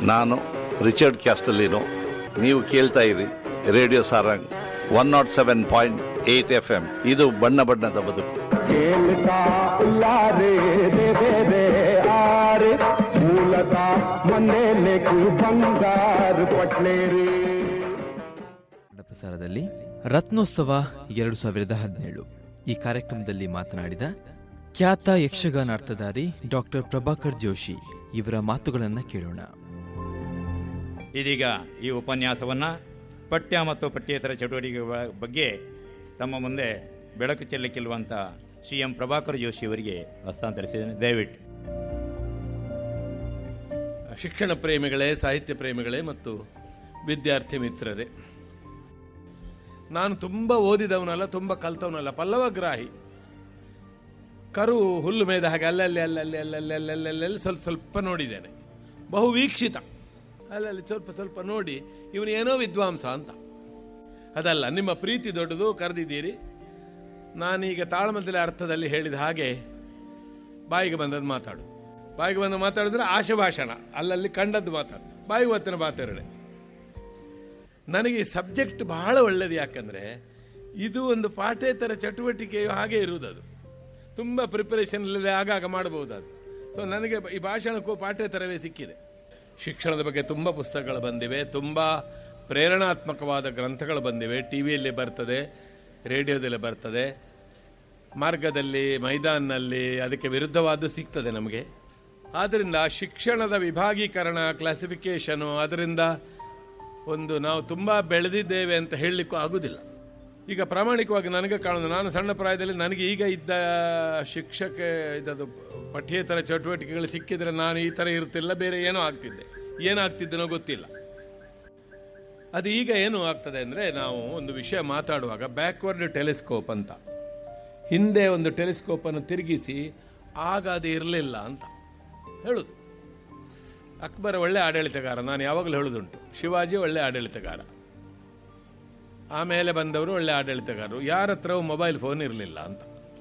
ನಾನು ರಿಚರ್ಡ್ ಕ್ಯಾಸ್ಟಲಿನೋ ನೀವು ಕೇಳ್ತಾ ಇರಿ radio Sarang one nought seven point eight F M ಇದು ಬಣ್ಣ ಬಣ್ಣದ ಬದುಕು ಕೇಳ್ತಾ ಉಲ್ಲಾರೆ ದೇವೆ ರೆ ಆರೆ ಮೂಲಕ ಮನೇಲೆಕು ಬಂಗಾರ ಪಟ್ಲೇರಿ ಕನ್ನಡ ಪ್ರಸಾರದಲ್ಲಿ ರತ್ನೋತ್ಸವ ಎರಡು ಸಾವಿರದ ಹದಿನೇಳು ಈ ಕಾರ್ಯಕ್ರಮದಲ್ಲಿ ಮಾತನಾಡಿದ ಖ್ಯಾತ ಯಕ್ಷಗಾನ ಅರ್ಥಧಾರಿ ಡಾಕ್ಟರ್ ಪ್ರಭಾಕರ್ ಜೋಶಿ ಇವರ ಮಾತುಗಳನ್ನು ಕೇಳೋಣ ಇದೀಗ ಈ ಉಪನ್ಯಾಸವನ್ನು ಪಠ್ಯ ಮತ್ತು ಪಠ್ಯೇತರ ಚಟುವಟಿಕೆಗಳ ಬಗ್ಗೆ ತಮ್ಮ ಮುಂದೆ ಬೆಳಕು ಚೆಲ್ಲಕ್ಕಿಲ್ವಂತ ಸಿ ಎಂ ಪ್ರಭಾಕರ್ ಜೋಶಿ ಅವರಿಗೆ ಹಸ್ತಾಂತರಿಸಿದ್ದೇನೆ ದಯವಿಟ್ಟು ಶಿಕ್ಷಣ ಪ್ರೇಮಿಗಳೇ ಸಾಹಿತ್ಯ ಪ್ರೇಮಿಗಳೇ ಮತ್ತು ವಿದ್ಯಾರ್ಥಿ ಮಿತ್ರರೇ ನಾನು ತುಂಬ ಓದಿದವನಲ್ಲ ತುಂಬ ಕಲ್ತವನಲ್ಲ ಪಲ್ಲವಗ್ರಾಹಿ ಕರು ಹುಲ್ಲು ಮೇದ ಹಾಗೆ ಅಲ್ಲಲ್ಲಿ ಅಲ್ಲಲ್ಲಿ ಅಲ್ಲಲ್ಲಿ ಅಲ್ಲಲ್ಲಿ ಅಲ್ಲಲ್ಲಿ ಸ್ವಲ್ಪ ಸ್ವಲ್ಪ ನೋಡಿದ್ದೇನೆ ಬಹು ವೀಕ್ಷಿತ ಅಲ್ಲಲ್ಲಿ ಸ್ವಲ್ಪ ಸ್ವಲ್ಪ ನೋಡಿ ಇವನು ಏನೋ ವಿದ್ವಾಂಸ ಅಂತ ಅದಲ್ಲ ನಿಮ್ಮ ಪ್ರೀತಿ ದೊಡ್ಡದು ಕರೆದಿದ್ದೀರಿ ನಾನೀಗ ತಾಳ್ಮದಲ್ಲಿ ಅರ್ಥದಲ್ಲಿ ಹೇಳಿದ ಹಾಗೆ ಬಾಯಿಗೆ ಬಂದದ್ದು ಮಾತಾಡು ಬಾಯಿಗೆ ಬಂದು ಮಾತಾಡಿದ್ರೆ ಆಶೆ ಭಾಷಣ ಅಲ್ಲಲ್ಲಿ ಕಂಡದ್ದು ಮಾತಾಡು ಬಾಯಿಗೆ ಬತ್ತಿನ ಮಾತಾಡಡೆ ನನಗೆ ಈ ಸಬ್ಜೆಕ್ಟ್ ಬಹಳ ಒಳ್ಳೆಯದು ಯಾಕಂದ್ರೆ ಇದು ಒಂದು ಪಾಠೇತರ ಚಟುವಟಿಕೆಯು ಹಾಗೆ ಇರುವುದದು ತುಂಬ ಪ್ರಿಪರೇಷನ್ ಇಲ್ಲದೆ ಆಗಾಗ ಮಾಡಬಹುದು ಅದು ಸೊ ನನಗೆ ಈ ಭಾಷಣಕ್ಕೂ ಪಾಠೇತರವೇ ಸಿಕ್ಕಿದೆ ಶಿಕ್ಷಣದ ಬಗ್ಗೆ ತುಂಬ ಪುಸ್ತಕಗಳು ಬಂದಿವೆ ತುಂಬ ಪ್ರೇರಣಾತ್ಮಕವಾದ ಗ್ರಂಥಗಳು ಬಂದಿವೆ ಟಿ ವಿಯಲ್ಲಿ ಬರ್ತದೆ ರೇಡಿಯೋದಲ್ಲಿ ಬರ್ತದೆ ಮಾರ್ಗದಲ್ಲಿ ಮೈದಾನಲ್ಲಿ ಅದಕ್ಕೆ ವಿರುದ್ಧವಾದ್ದು ಸಿಗ್ತದೆ ನಮಗೆ ಆದ್ದರಿಂದ ಶಿಕ್ಷಣದ ವಿಭಾಗೀಕರಣ ಕ್ಲಾಸಿಫಿಕೇಶನು ಅದರಿಂದ ಒಂದು ನಾವು ತುಂಬ ಬೆಳೆದಿದ್ದೇವೆ ಅಂತ ಹೇಳಲಿಕ್ಕೂ ಆಗುವುದಿಲ್ಲ ಈಗ ಪ್ರಾಮಾಣಿಕವಾಗಿ ನನಗೆ ಕಾಣುದು ನಾನು ಸಣ್ಣ ಪ್ರಾಯದಲ್ಲಿ ನನಗೆ ಈಗ ಇದ್ದ ಶಿಕ್ಷಕ ಇದದು ಪಠ್ಯೇತರ ಚಟುವಟಿಕೆಗಳು ಸಿಕ್ಕಿದ್ರೆ ನಾನು ಈ ಥರ ಇರ್ತಿಲ್ಲ ಬೇರೆ ಏನೋ ಆಗ್ತಿದ್ದೆ ಏನಾಗ್ತಿದ್ದನೋ ಗೊತ್ತಿಲ್ಲ ಅದು ಈಗ ಏನು ಆಗ್ತದೆ ಅಂದರೆ ನಾವು ಒಂದು ವಿಷಯ ಮಾತಾಡುವಾಗ ಬ್ಯಾಕ್ವರ್ಡ್ ಟೆಲಿಸ್ಕೋಪ್ ಅಂತ ಹಿಂದೆ ಒಂದು ಟೆಲಿಸ್ಕೋಪನ್ನು ತಿರುಗಿಸಿ ಆಗ ಅದು ಇರಲಿಲ್ಲ ಅಂತ ಹೇಳುದು ಅಕ್ಬರ ಒಳ್ಳೆ ಆಡಳಿತಗಾರ ನಾನು ಯಾವಾಗಲೂ ಹೇಳುದುಂಟು ಶಿವಾಜಿ ಒಳ್ಳೆ ಆಡಳಿತಗಾರ ಆಮೇಲೆ ಬಂದವರು ಒಳ್ಳೆ ಆಡಳಿತಗಾರರು ಯಾರ ಹತ್ರವೂ ಮೊಬೈಲ್ ಫೋನ್ ಇರಲಿಲ್ಲ ಅಂತ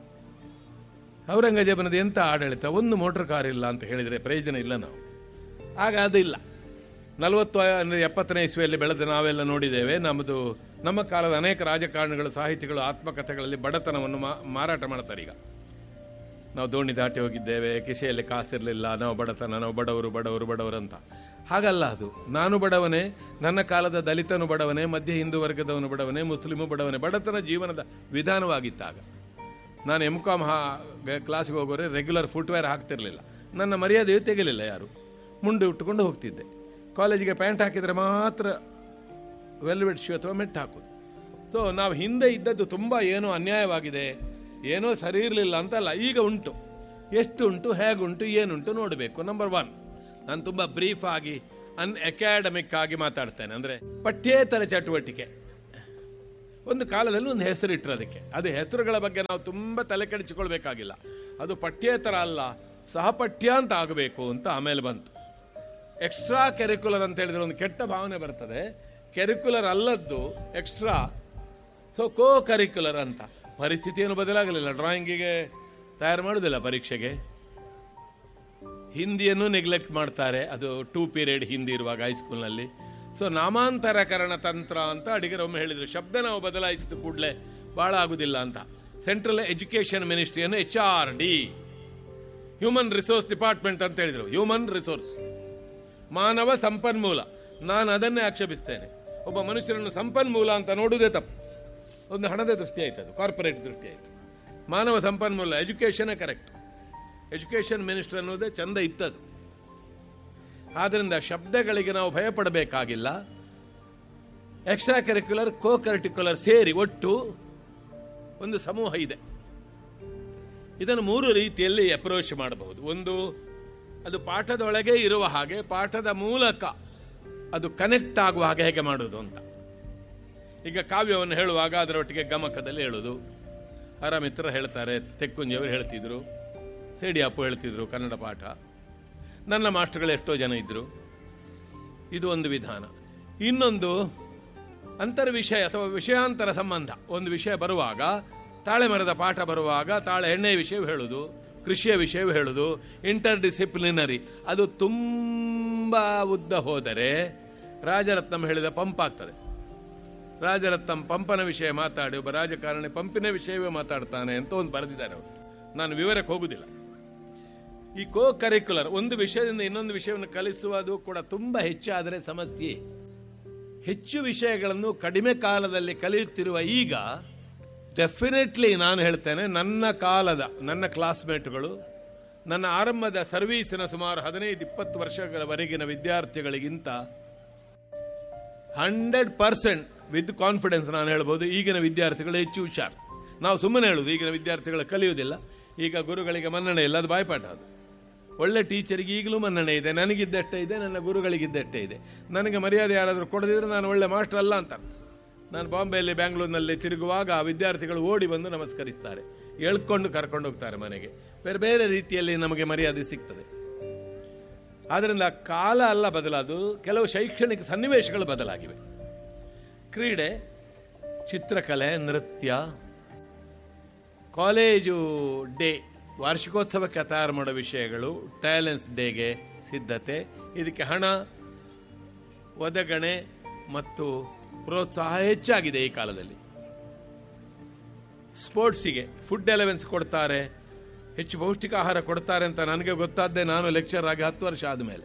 ಔರಂಗಜೇಬನದು ಎಂಥ ಆಡಳಿತ ಒಂದು ಮೋಟರ್ ಕಾರ್ ಇಲ್ಲ ಅಂತ ಹೇಳಿದರೆ ಪ್ರಯೋಜನ ಇಲ್ಲ ನಾವು ಆಗ ಅದು ಇಲ್ಲ ನಲವತ್ತು ಅಂದರೆ ಎಪ್ಪತ್ತನೇ ಇಸ್ವಿಯಲ್ಲಿ ಬೆಳೆದ ನಾವೆಲ್ಲ ನೋಡಿದ್ದೇವೆ ನಮ್ಮದು ನಮ್ಮ ಕಾಲದ ಅನೇಕ ರಾಜಕಾರಣಿಗಳು ಸಾಹಿತಿಗಳು ಆತ್ಮಕಥೆಗಳಲ್ಲಿ ಬಡತನವನ್ನು ಮಾ- ಮಾರಾಟ ಮಾಡ್ತಾರೆ ಈಗ ನಾವು ದೋಣಿ ದಾಟಿ ಹೋಗಿದ್ದೇವೆ ಕಿಸೆಯಲ್ಲಿ ಕಾಸಿರಲಿಲ್ಲ ನಾವು ಬಡತನ ನಾವು ಬಡವರು ಬಡವರು ಬಡವರು ಅಂತ ಹಾಗಲ್ಲ ಅದು ನಾನು ಬಡವನೇ ನನ್ನ ಕಾಲದ ದಲಿತನು ಬಡವನೇ ಮಧ್ಯ ಹಿಂದೂ ವರ್ಗದವನು ಬಡವನೇ ಮುಸ್ಲಿಮು ಬಡವನೇ ಬಡತನ ಜೀವನದ ವಿಧಾನವಾಗಿತ್ತಾಗ ನಾನು ಎಮ್ ಕಾಮ್ ಹಾ ಕ್ಲಾಸ್ಗೆ ಹೋಗೋರೆ ರೆಗ್ಯುಲರ್ ಫುಟ್ವೇರ್ ಹಾಕ್ತಿರ್ಲಿಲ್ಲ ನನ್ನ ಮರ್ಯಾದೆಯು ತೆಗಲಿಲ್ಲ ಯಾರು ಮುಂಡು ಇಟ್ಟುಕೊಂಡು ಹೋಗ್ತಿದ್ದೆ ಕಾಲೇಜಿಗೆ ಪ್ಯಾಂಟ್ ಹಾಕಿದರೆ ಮಾತ್ರ ವೆಲ್ವೆಟ್ ಶೂ ಅಥವಾ ಮೆಟ್ ಹಾಕೋದು ಸೊ ನಾವು ಹಿಂದೆ ಇದ್ದದ್ದು ತುಂಬ ಏನೋ ಅನ್ಯಾಯವಾಗಿದೆ ಏನೋ ಸರಿ ಇರಲಿಲ್ಲ ಅಂತಲ್ಲ ಈಗ ಉಂಟು ಎಷ್ಟು ಉಂಟು ಹೇಗುಂಟು ಏನುಂಟು ನೋಡಬೇಕು ನಂಬರ್ ಒನ್ ನಾನು ತುಂಬ ಬ್ರೀಫ್ ಆಗಿ ಅನ್ ಅಕಾಡೆಮಿಕ್ ಆಗಿ ಮಾತಾಡ್ತೇನೆ ಅಂದರೆ ಪಠ್ಯೇತರ ಚಟುವಟಿಕೆ ಒಂದು ಕಾಲದಲ್ಲಿ ಒಂದು ಹೆಸರು ಇಟ್ಟರು ಅದಕ್ಕೆ ಅದು ಹೆಸರುಗಳ ಬಗ್ಗೆ ನಾವು ತುಂಬ ತಲೆ ಕೆಡಿಸಿಕೊಳ್ಬೇಕಾಗಿಲ್ಲ ಅದು ಪಠ್ಯೇತರ ಅಲ್ಲ ಸಹಪಠ್ಯ ಅಂತ ಆಗಬೇಕು ಅಂತ ಆಮೇಲೆ ಬಂತು ಎಕ್ಸ್ಟ್ರಾ ಕೆರಿಕ್ಯುಲರ್ ಅಂತ ಹೇಳಿದ್ರೆ ಒಂದು ಕೆಟ್ಟ ಭಾವನೆ ಬರ್ತದೆ ಕೆರಿಕ್ಯುಲರ್ ಅಲ್ಲದ್ದು ಎಕ್ಸ್ಟ್ರಾ ಸೊ ಕೋ ಕರಿಕ್ಯುಲರ್ ಅಂತ ಪರಿಸ್ಥಿತಿ ಏನು ಬದಲಾಗಲಿಲ್ಲ ಡ್ರಾಯಿಂಗಿಗೆ ತಯಾರು ಮಾಡೋದಿಲ್ಲ ಪರೀಕ್ಷೆಗೆ ಹಿಂದಿಯನ್ನು ನೆಗ್ಲೆಕ್ಟ್ ಮಾಡ್ತಾರೆ ಅದು ಟೂ ಪೀರಿಯಡ್ ಹಿಂದಿ ಇರುವಾಗ ಹೈಸ್ಕೂಲ್ನಲ್ಲಿ ಸೊ ನಾಮಾಂತರಕರಣ ತಂತ್ರ ಅಂತ ಅಡಿಗರು ಒಮ್ಮೆ ಹೇಳಿದರು ಶಬ್ದ ನಾವು ಬದಲಾಯಿಸಿದ ಕೂಡಲೇ ಭಾಳ ಆಗುದಿಲ್ಲ ಅಂತ ಸೆಂಟ್ರಲ್ ಎಜುಕೇಷನ್ ಮಿನಿಸ್ಟ್ರಿಯನ್ನು H R D human resource department ಅಂತ ಹೇಳಿದರು ಹ್ಯೂಮನ್ ರಿಸೋರ್ಸ್ ಮಾನವ ಸಂಪನ್ಮೂಲ ನಾನು ಅದನ್ನೇ ಆಕ್ಷೇಪಿಸ್ತೇನೆ ಒಬ್ಬ ಮನುಷ್ಯನನ್ನು ಸಂಪನ್ಮೂಲ ಅಂತ ನೋಡುವುದೇ ತಪ್ಪು ಒಂದು ಹಣದ ದೃಷ್ಟಿ ಆಯ್ತು ಅದು ಕಾರ್ಪೊರೇಟ್ ದೃಷ್ಟಿ ಆಯ್ತು ಮಾನವ ಸಂಪನ್ಮೂಲ ಎಜುಕೇಷನೇ ಕರೆಕ್ಟ್ ಎಜುಕೇಷನ್ ಮಿನಿಸ್ಟರ್ ಅನ್ನೋದೇ ಚಂದ ಇತ್ತದು ಆದ್ದರಿಂದ ಶಬ್ದಗಳಿಗೆ ನಾವು ಭಯಪಡಬೇಕಾಗಿಲ್ಲ ಎಕ್ಸ್ಟ್ರಾ ಕರಿಕ್ಯುಲರ್ ಕೋ ಕರಿಕ್ಯುಲರ್ ಸೇರಿ ಒಟ್ಟು ಒಂದು ಸಮೂಹ ಇದೆ ಇದನ್ನು ಮೂರು ರೀತಿಯಲ್ಲಿ ಅಪ್ರೋಚ್ ಮಾಡಬಹುದು ಒಂದು ಅದು ಪಾಠದೊಳಗೆ ಇರುವ ಹಾಗೆ ಪಾಠದ ಮೂಲಕ ಅದು ಕನೆಕ್ಟ್ ಆಗುವ ಹಾಗೆ ಹೇಗೆ ಮಾಡೋದು ಅಂತ ಈಗ ಕಾವ್ಯವನ್ನು ಹೇಳುವಾಗ ಅದರೊಟ್ಟಿಗೆ ಗಮಕದಲ್ಲಿ ಹೇಳೋದು ಮಿತ್ರ ಹೇಳ್ತಾರೆ ತೆಕ್ಕುಂಜಿಯವರು ಹೇಳ್ತಿದ್ರು ಸೇಡಿಯಪ್ಪು ಹೇಳ್ತಿದ್ರು ಕನ್ನಡ ಪಾಠ ನನ್ನ ಮಾಸ್ಟರ್ಗಳು ಎಷ್ಟೋ ಜನ ಇದ್ರು ಇದು ಒಂದು ವಿಧಾನ ಇನ್ನೊಂದು ಅಂತರ್ ವಿಷಯ ಅಥವಾ ವಿಷಯಾಂತರ ಸಂಬಂಧ ಒಂದು ವಿಷಯ ಬರುವಾಗ ತಾಳೆ ಮರದ ಪಾಠ ಬರುವಾಗ ತಾಳೆ ಎಣ್ಣೆ ವಿಷಯ ಹೇಳುದು ಕೃಷಿಯ ವಿಷಯವೂ ಹೇಳೋದು ಇಂಟರ್ ಡಿಸಿಪ್ಲಿನರಿ ಅದು ತುಂಬ ಉದ್ದ ಹೋದರೆ ರಾಜರತ್ನಂ ಹೇಳಿದ ಪಂಪ್ ಆಗ್ತದೆ ರಾಜರತ್ನಂ ಪಂಪನ ವಿಷಯ ಮಾತಾಡಿ ಒಬ್ಬ ರಾಜಕಾರಣಿ ಪಂಪಿನ ವಿಷಯವೇ ಮಾತಾಡ್ತಾನೆ ಅಂತ ಒಂದು ಬರೆದಿದ್ದಾರೆ ಅವರು ನಾನು ವಿವರಕ್ಕೆ ಹೋಗುದಿಲ್ಲ ಈ ಕೋ ಕರಿಕ್ಯುಲರ್ ಒಂದು ವಿಷಯದಿಂದ ಇನ್ನೊಂದು ವಿಷಯವನ್ನು ಕಲಿಸುವುದು ಕೂಡ ತುಂಬ ಹೆಚ್ಚಾದರೆ ಸಮಸ್ಯೆ ಹೆಚ್ಚು ವಿಷಯಗಳನ್ನು ಕಡಿಮೆ ಕಾಲದಲ್ಲಿ ಕಲಿಯುತ್ತಿರುವ ಈಗ ಡೆಫಿನೆಟ್ಲಿ ನಾನು ಹೇಳ್ತೇನೆ ನನ್ನ ಕಾಲದ ನನ್ನ ಕ್ಲಾಸ್ಮೇಟ್ಗಳು ನನ್ನ ಆರಂಭದ ಸರ್ವೀಸಿನ ಸುಮಾರು ಹದಿನೈದು ಇಪ್ಪತ್ತು ವರ್ಷಗಳವರೆಗಿನ ವಿದ್ಯಾರ್ಥಿಗಳಿಗಿಂತ ಹಂಡ್ರೆಡ್ ಪರ್ಸೆಂಟ್ ವಿತ್ ಕಾನ್ಫಿಡೆನ್ಸ್ ನಾನು ಹೇಳ್ಬೋದು ಈಗಿನ ವಿದ್ಯಾರ್ಥಿಗಳು ಹೆಚ್ಚು ಹುಷಾರು ನಾವು ಸುಮ್ಮನೆ ಹೇಳುದು ಈಗಿನ ವಿದ್ಯಾರ್ಥಿಗಳು ಕಲಿಯುವುದಿಲ್ಲ ಈಗ ಗುರುಗಳಿಗೆ ಮನ್ನಣೆ ಇಲ್ಲ ಅದು ಬಾಯ್ಪಾಠ ಅದು ಒಳ್ಳೆ ಟೀಚರಿಗೆ ಈಗಲೂ ಮನ್ನಣೆ ಇದೆ ನನಗಿದ್ದಷ್ಟೇ ಇದೆ ನನ್ನ ಗುರುಗಳಿಗಿದ್ದಷ್ಟೇ ಇದೆ ನನಗೆ ಮರ್ಯಾದೆ ಯಾರಾದರೂ ಕೊಡದಿದ್ರೆ ನಾನು ಒಳ್ಳೆ ಮಾಸ್ಟರ್ ಅಲ್ಲ ಅಂತ ಅರ್ಥ. ನಾನು ಬಾಂಬೆಯಲ್ಲಿ ಬ್ಯಾಂಗ್ಳೂರಿನಲ್ಲಿ ತಿರುಗುವಾಗ ಆ ವಿದ್ಯಾರ್ಥಿಗಳು ಓಡಿ ಬಂದು ನಮಸ್ಕರಿಸ್ತಾರೆ ಎಳ್ಕೊಂಡು ಕರ್ಕೊಂಡು ಹೋಗ್ತಾರೆ ಮನೆಗೆ ಬೇರೆ ಬೇರೆ ರೀತಿಯಲ್ಲಿ ನಮಗೆ ಮರ್ಯಾದೆ ಸಿಗ್ತದೆ ಆದ್ದರಿಂದ ಕಾಲ ಅಲ್ಲ ಬದಲಾದು ಕೆಲವು ಶೈಕ್ಷಣಿಕ ಸನ್ನಿವೇಶಗಳು ಬದಲಾಗಿವೆ ಕ್ರೀಡೆ ಚಿತ್ರಕಲೆ ನೃತ್ಯ ಕಾಲೇಜು ಡೇ ವಾರ್ಷಿಕೋತ್ಸವಕ್ಕೆ ತಯಾರು ಮಾಡೋ ವಿಷಯಗಳು ಟ್ಯಾಲೆಂಟ್ಸ್ ಡೇಗೆ ಸಿದ್ಧತೆ ಇದಕ್ಕೆ ಹಣ ಒದಗಣೆ ಮತ್ತು ಪ್ರೋತ್ಸಾಹ ಹೆಚ್ಚಾಗಿದೆ ಈ ಕಾಲದಲ್ಲಿ ಸ್ಪೋರ್ಟ್ಸಿಗೆ ಫುಡ್ ಎಲೆವೆನ್ಸ್ ಕೊಡ್ತಾರೆ ಹೆಚ್ಚು ಪೌಷ್ಟಿಕ ಆಹಾರ ಕೊಡ್ತಾರೆ ಅಂತ ನನಗೆ ಗೊತ್ತಾದ್ದೇ ನಾನು ಲೆಕ್ಚರ್ ಆಗಿ ಹತ್ತು ವರ್ಷ ಆದಮೇಲೆ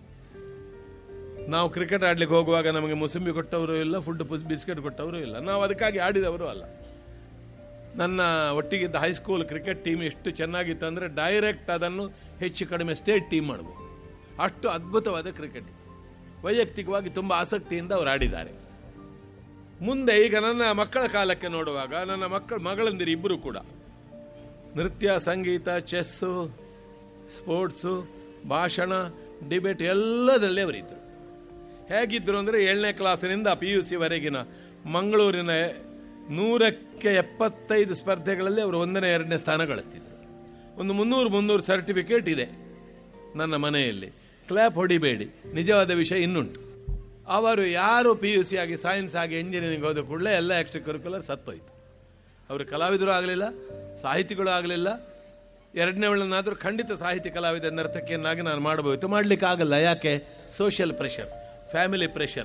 ನಾವು ಕ್ರಿಕೆಟ್ ಆಡ್ಲಿಕ್ಕೆ ಹೋಗುವಾಗ ನಮಗೆ ಮುಸುಂಬಿ ಕೊಟ್ಟವರು ಇಲ್ಲ ಫುಡ್ ಬಿಸ್ಕೆಟ್ ಕೊಟ್ಟವರು ಇಲ್ಲ ನಾವು ಅದಕ್ಕಾಗಿ ಆಡಿದವರು ಅಲ್ಲ ನನ್ನ ಒಟ್ಟಿಗಿದ್ದ ಹೈಸ್ಕೂಲ್ ಕ್ರಿಕೆಟ್ ಟೀಮ್ ಎಷ್ಟು ಚೆನ್ನಾಗಿತ್ತು ಅಂದರೆ ಡೈರೆಕ್ಟ್ ಅದನ್ನು ಹೆಚ್ಚು ಕಡಿಮೆ ಸ್ಟೇಟ್ ಟೀಮ್ ಮಾಡ್ಬೋದು ಅಷ್ಟು ಅದ್ಭುತವಾದ ಕ್ರಿಕೆಟ್ ಇತ್ತು ವೈಯಕ್ತಿಕವಾಗಿ ತುಂಬ ಆಸಕ್ತಿಯಿಂದ ಅವರು ಆಡಿದ್ದಾರೆ ಮುಂದೆ ಈಗ ನನ್ನ ಮಕ್ಕಳ ಕಾಲಕ್ಕೆ ನೋಡುವಾಗ ನನ್ನ ಮಕ್ಕಳ ಮಗಳಂದಿರು ಇಬ್ಬರು ಕೂಡ ನೃತ್ಯ ಸಂಗೀತ ಚೆಸ್ಸು ಸ್ಪೋರ್ಟ್ಸು ಭಾಷಣ ಡಿಬೇಟ್ ಎಲ್ಲದರಲ್ಲೇ ಅವರಿದ್ದರು ಹೇಗಿದ್ದರು ಅಂದರೆ ಏಳನೇ ಕ್ಲಾಸಿನಿಂದ ಪಿ ಯು ಸಿವರೆಗಿನ ಮಂಗಳೂರಿನ ನೂರಕ್ಕೆ ಎಪ್ಪತ್ತೈದು ಸ್ಪರ್ಧೆಗಳಲ್ಲಿ ಅವರು ಒಂದನೇ ಎರಡನೇ ಸ್ಥಾನ ಗಳಿಸ್ತಿದ್ರು ಒಂದು ಮುನ್ನೂರು ಮುನ್ನೂರು ಸರ್ಟಿಫಿಕೇಟ್ ಇದೆ ನನ್ನ ಮನೆಯಲ್ಲಿ ಕ್ಲಾಪ್ ಹೊಡಿಬೇಡಿ ನಿಜವಾದ ವಿಷಯ ಇನ್ನುಂಟು ಅವರು ಯಾರು ಪಿ ಯು ಸಿ ಆಗಿ ಸೈನ್ಸ್ ಆಗಿ ಇಂಜಿನಿಯರಿಂಗ್ ಹೋದ ಕೂಡಲೇ ಎಲ್ಲ ಎಕ್ಸ್ಟ್ರಾ ಕರಿಕ್ಯುಲರ್ ಸತ್ತೋಯ್ತು ಅವರು ಕಲಾವಿದರು ಆಗಲಿಲ್ಲ ಸಾಹಿತಿಗಳು ಆಗಲಿಲ್ಲ ಎರಡನೇ ಒಳ್ಳನಾದರೂ ಖಂಡಿತ ಸಾಹಿತ್ಯ ಕಲಾವಿದ ನರ್ತಕಿಯನ್ನಾಗಿ ನಾನು ಮಾಡಬಹುದು ಮಾಡಲಿಕ್ಕೆ ಆಗಲ್ಲ ಯಾಕೆ ಸೋಷಿಯಲ್ ಪ್ರೆಷರ್ ಫ್ಯಾಮಿಲಿ ಪ್ರೆಷರ್